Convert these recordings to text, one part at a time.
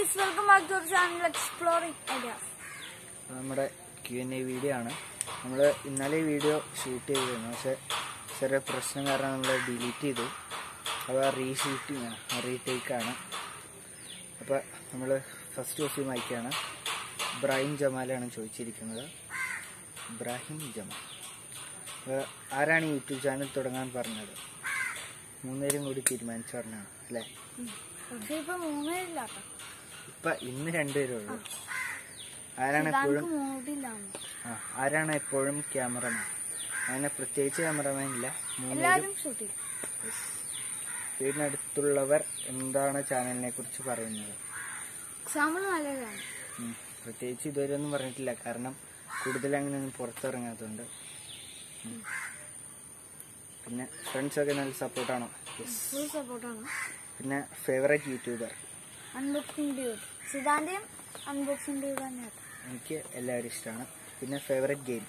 Guys welcome back to channel exploring ideas നമ്മുടെ Q N A video ആണ് നമ്മൾ ഇന്നലെ ഈ വീഡിയോ ഷൂട്ട് ചെയ്തിരുന്നു പക്ഷെ ചെറിയ പ്രശ്നം കാരണം നമ്മൾ ഡിലീറ്റ് ചെയ്തു അപ്പോൾ റീഷൂട്ടിങ് റീടേക്കാണ് അപ്പോൾ നമ്മൾ ഫസ്റ്റ് ക്വസ്റ്റ്യൻ വായിക്കുകയാണ് ഇബ്രാഹിം ജമാലാണ് ചോദിച്ചിരിക്കുന്നത് ഇബ്രാഹിം ജമാൽ അപ്പോൾ ആരാണ് ഈ യൂട്യൂബ് ചാനൽ തുടങ്ങാൻ പറഞ്ഞത് മൂന്നുപേരും കൂടി തീരുമാനിച്ചു പറഞ്ഞാണ് അല്ലേ പക്ഷെ ഇപ്പൊ മൂന്നേരില്ലാട്ടോ ഇപ്പം ഇന്ന് രണ്ടുപേരേ ഉള്ളൂ ആരാണ് എപ്പോഴും താങ്ക് മൂടില്ലാന്ന് ആ, ആരാണ് എപ്പോഴും ക്യാമറമാൻ അങ്ങനെ പ്രത്യേകിച്ച് ക്യാമറമാൻ ഇല്ല മൂന്നുപേരും എല്ലാരും ഷൂട്ട് ചെയ്യും വീടിനടുത്തുള്ളവർ എന്താണ് ചാനലിനെ കുറിച്ച് പറയുന്നത് എക്സാമ്പിൾ നല്ലതാണ് ഉം, പ്രത്യേകിച്ച് ഇതുവരെ ഒന്നും പറഞ്ഞിട്ടില്ല കാരണം കൂടുതൽ അങ്ങനെയൊന്നും പുറത്തിറങ്ങാത്തതുകൊണ്ട് ഉം. പിന്നെ ഫ്രണ്ട്സൊക്കെ നല്ല സപ്പോർട്ടാണോ യെസ് ഫുൾ സപ്പോർട്ടാണ് പിന്നെ ഫേവറേറ്റ് യൂട്യൂബർ അൺബോക്സിംഗ് ഡ്യൂഡ് സിതാന്റെയും അൺബോക്സിംഗ് ഡ്യൂഡ് തന്നെയാണ് എനിക്ക് എല്ലാവരും ഇഷ്ടമാണ് പിന്നെ ഫേവറേറ്റ് ഗെയിം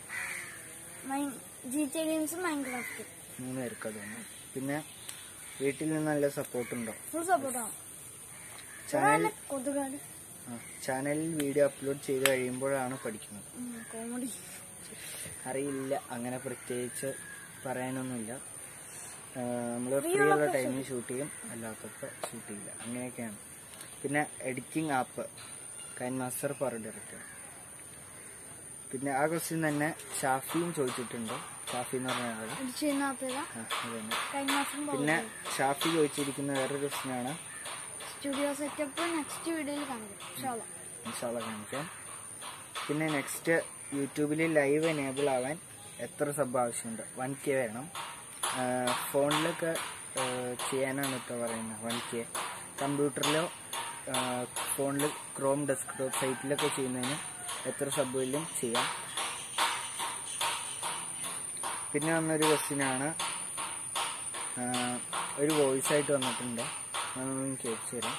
ജി ടി ഗെയിംസും മൈൻക്രാഫ്റ്റ് മൂന്ന് പേർക്ക് അതൊന്നും പിന്നെ വീട്ടിൽ നിന്ന് നല്ല സപ്പോർട്ടുണ്ടോ ഫുൾ സപ്പോർട്ടാണ് ചാനൽ കൊതുകാട് ആ, ചാനലിൽ വീഡിയോ അപ്ലോഡ് ചെയ്ത് കഴിയുമ്പോഴാണ് പഠിക്കുന്നത് കോമഡി അറിയില്ല അങ്ങനെ പ്രത്യേകിച്ച് പറയാനൊന്നുമില്ല നമ്മൾ ഫ്രീ ഉള്ള ടൈമിൽ ഷൂട്ട് ചെയ്യും അല്ലാത്തപ്പോൾ ഷൂട്ട് ചെയ്യില്ല അങ്ങനെയൊക്കെയാണ് പിന്നെ എഡിറ്റിംഗ് ആപ്പ് കൈൻ മാസ്റ്റർ പറ ഡയറക്ടർ പിന്നെ ആ ക്വസ്റ്റ്യൻ തന്നെ ഷാഫിയും ചോദിച്ചിട്ടുണ്ട് ഷാഫി എന്ന് പറഞ്ഞ ആള് അടിച്ചു ചെയ്യുന്നതല്ല ആ, അതന്നെ കഴിഞ്ഞ മാസം പിന്നെ ഷാഫി ചോദിച്ചിരിക്കുന്ന വേറൊരു ക്വസ്റ്റ്യനാണ് സ്റ്റുഡിയോ സെറ്റപ്പ് നെക്സ്റ്റ് വീഡിയോയിൽ കാണിക്കും ഇൻഷാല്ലാ. ഇൻഷാല്ല കാണിക്കാം പിന്നെ നെക്സ്റ്റ് യൂട്യൂബിൽ ലൈവ് എനേബിൾ ആവാൻ എത്ര സബ് ആവശ്യമുണ്ട് വൺ കെ വേണം ഫോണിലൊക്കെ ചെയ്യാനാണ് ഇപ്പോൾ പറയുന്നത് വൺ കെ കമ്പ്യൂട്ടറിലോ ഫോണിൽ ക്രോം ഡെസ്ക്ടോപ്പ് സൈറ്റിലൊക്കെ ചെയ്യുന്നതിന് എത്ര സബ്ബിലും ചെയ്യാം പിന്നെ വന്നൊരു ക്വസ്റ്റ്യനാണ് ഒരു വോയിസ് ആയിട്ട് വന്നിട്ടുണ്ട് അതൊന്നും കേൾച്ചു തരാം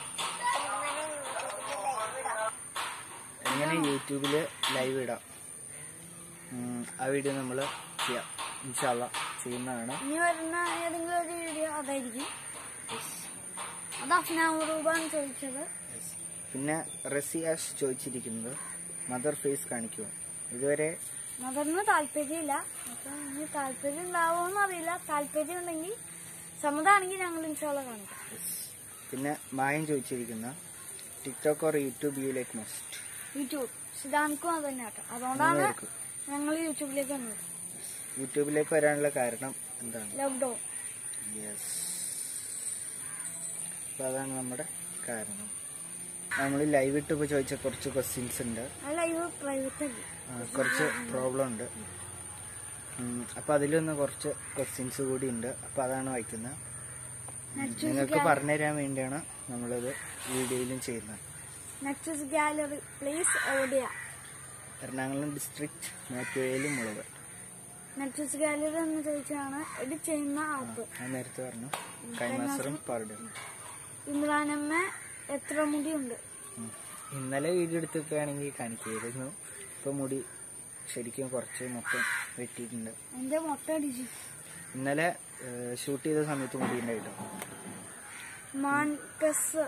എങ്ങനെ യൂട്യൂബിൽ ലൈവ് ഇടാം ഉം, ആ വീഡിയോ നമ്മൾ ചെയ്യാം ഇൻഷാല്ല ചെയ്യുന്നതാണ് ഇനി വരുന്ന ഏതെങ്കിലും ഒരു വീഡിയോ അതായിരിക്കും അത് അഫ്നാമൂറൂബാണ് ചോദിച്ചത് പിന്നെ റസിയാഷ് ചോദിച്ചിരിക്കുന്നത് മദർ ഫേസ് കാണിക്കുമോ ഇതുവരെ മദറിന് താല്പര്യമില്ല അപ്പൊ ഇനി താല്പര്യം ഉണ്ടാവുമെന്ന് അറിയില്ല താല്പര്യം ഉണ്ടെങ്കിൽ സമ്മതമാണെങ്കിൽ ഞങ്ങൾ ഇൻഷാള്ള കാണിക്കാം പിന്നെ മായം ചോദിച്ചിരിക്കുന്ന TikTok or YouTube you like most YouTube സിദ്ധാന്ത്ക്കും അത് തന്നെ കേട്ടോ അതുകൊണ്ടാണ് ഞങ്ങൾ യൂട്യൂബിലേക്ക് വന്നത് യൂട്യൂബിലേക്ക് വരാനുള്ള കാരണം എന്താണ് ലോക്ക്ഡൌൺ യെസ് അപ്പോൾ അതാണ് നമ്മുടെ കാരണം നമ്മൾ ലൈവ് ഇട്ടപ്പോൾ ചോദിച്ച കുറച്ച് ക്വസ്റ്റ്യൻസ് ഉണ്ട് ആ ലൈവ് പ്രൈവറ്റ് അല്ലേ ആ, കുറച്ച് പ്രോബ്ലം ഉണ്ട് ഉം, അപ്പൊ അതിലൊന്ന് കുറച്ച് ക്വസ്റ്റ്യൻസ് കൂടി ഉണ്ട് അപ്പൊ അതാണ് വായിക്കുന്നത് നെക്സ്റ്റ് നിങ്ങൾക്ക് പറഞ്ഞുതരാൻ വേണ്ടിയാണ് നമ്മളിത് വീഡിയോയിലും ചെയ്യുന്നത് നെക്സ്റ്റ് ഗാലറി പ്ലേസ് എവിടെയാ എറണാകുളം ഡിസ്ട്രിക്ട് മേറ്റുവയിലും മുളക് നെക്സ്റ്റ് ഗാലറി എന്ന് ചോദിച്ചാണ് എഡിറ്റ് ചെയ്യുന്ന ആപ്പ് ഞാൻ നേരത്തെ പറഞ്ഞു കൈമാസറും പാടും ഇമ്രാനമ്മ എത്ര മുടിയുണ്ട് ഇന്നലെ വീഡിയോ എടുത്തിട്ടാണെങ്കിൽ കാണിക്കായിരുന്നു ഇപ്പൊ മുടി ശരിക്കും കുറച്ച് മൊത്തം വെട്ടിയിട്ടുണ്ട് എന്റെ മുട്ട അടിച്ചു ഇന്നലെ ഷൂട്ട് ചെയ്ത സമയത്ത് മുടി ഉണ്ടായിട്ടോ മാൻകസ്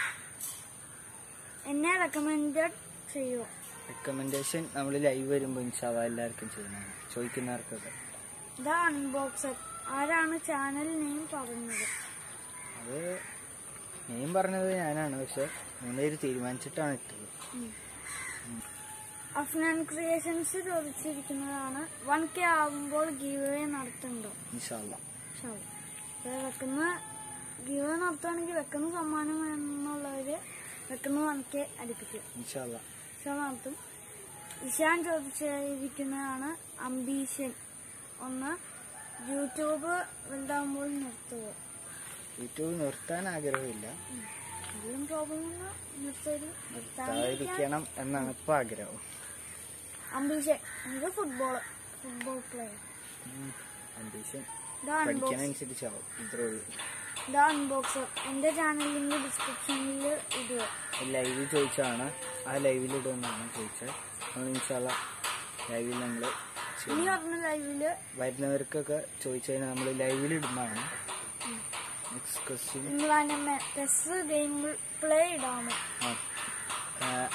എന്നെ റെക്കമെൻഡഡ് ചെയ്യോ റെക്കമെൻഡേഷൻ നമ്മൾ ലൈവ് വരുമ്പോൾ ഇൻഷാല്ല എല്ലാവർക്കും ചെയ്യുന്നതാണ് ചോദിക്കുന്നവർക്കൊക്കെ ദ അൺബോക്സർ ആരാണ് ചാനൽ നെയിം പറഞ്ഞത് അത് നെയിം പറഞ്ഞത് ഞാനാണ് പക്ഷെ മൂന്നുപേര് തീരുമാനിച്ചിട്ടാണ് ഇട്ടത് അഫ്നാൻ ക്രിയേഷൻസ് ചോദിച്ചിരിക്കുന്നതാണ് വൺ കെ ആവുമ്പോൾ ഗീവ് അവേ നടത്തുന്നുണ്ടോ ഇൻഷാല്ല ശരി. ഇത് വെക്കുന്ന ഗീവ് അവേ നടത്തുകയാണെങ്കിൽ വെക്കുന്ന സമ്മാനം എന്നുള്ളവര് വെക്കുന്ന വൺ കെ അടുപ്പിക്കും ഇൻഷാല്ല ഇഷാൻ നടത്തും ഇഷാൻ ചോദിച്ചിരിക്കുന്നതാണ് അംബീഷൻ ഒന്ന് യൂട്യൂബ് വലുതാകുമ്പോൾ നിർത്തുക യൂട്യൂബ് നിർത്താൻ ആഗ്രഹമില്ല എന്തെങ്കിലും പ്രോബ്ലം നിർത്തരുത് നിർത്താതിരിക്കണം എന്നാണ് ഇപ്പൊ ആഗ്രഹം അംബീഷൻ എനിക്ക് football football player ambition the unbox പഠിക്കാനനുസരിച്ചാവും ഇത്രേ ഉള്ളൂ ദ അൺബോക്സർ എന്റെ ചാനൽ ലിങ്ക് ഡിസ്ക്രിപ്ഷനിൽ ഇടുക ലൈവിൽ ചോദിച്ചാണ് ആ ലൈവിൽ ഇടുമെന്നാണ് ചോദിച്ചത് നമ്മൾ ഇൻഷാല്ല ലൈവിൽ നമ്മൾ ഇനി പറഞ്ഞ ലൈവില് വരുന്നവർക്കൊക്കെ ചോദിച്ചതിന് നമ്മൾ ലൈവിൽ ഇടുന്നതാണ് next question England PES game play ഇടാമോ ആ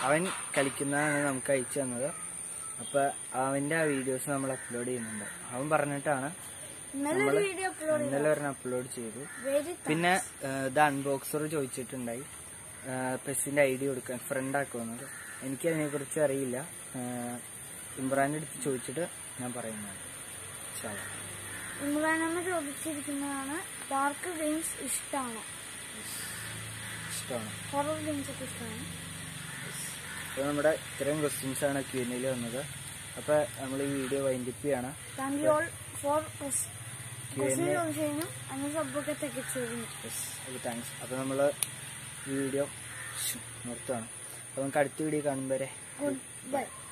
അവൻ കളിക്കുന്നതാണ് നമുക്ക് അയച്ചു തന്നത് അപ്പൊ അവന്റെ ആ വീഡിയോസ് നമ്മൾ അപ്ലോഡ് ചെയ്യുന്നുണ്ട് അവൻ പറഞ്ഞിട്ടാണ് ഇന്നലെ ഒരു വീഡിയോ അപ്ലോഡ് ഇന്നലെ ഒരെണ്ണം അപ്ലോഡ് ചെയ്തു വെരി പിന്നെ ഇത് അൺബോക്സർ ചോദിച്ചിട്ടുണ്ടായി പെസിന്റെ ഐ ഡി കൊടുക്കാൻ ഫ്രണ്ട് ആക്കുമെന്നത് എനിക്ക് അതിനെ കുറിച്ച് അറിയില്ല ഇമ്രാന്റെ അടുത്ത് ചോദിച്ചിട്ട് ഞാൻ പറയുന്നതാണ് ഇൻഷാ അല്ലാ. ഇമ്രാനമ്മ ചോദിച്ചിരിക്കുന്നതാണ് ഡാർക്ക് ഗെയിംസ് ഇഷ്ടമാണോ ഇഷ്ടമാണ് ഹൊറർ ഗെയിംസ് ഒക്കെ ഇഷ്ടമാണ് അപ്പോൾ നമ്മുടെ ഇത്രയും ക്വസ്റ്റ്യൻസ് ആണ് ക്യൂ എനിയിൽ വന്നത് അപ്പോൾ നമ്മൾ ഈ വീഡിയോ വൈൻഡിപ്പ് ചെയ്യാണ് thank you all for question ചോദിച്ചതിനും അങ്ങനെ സബ്ബൊക്കെ തികച്ചതിനും യെസ് ഓക്കെ താങ്ക്സ് അപ്പോൾ നമ്മൾ ഈ വീഡിയോ നിർത്തുകയാണ് അപ്പോൾ നമുക്ക് അടുത്ത വീഡിയോ കാണുമ്പോൾ വരെ ഗുഡ് ബൈ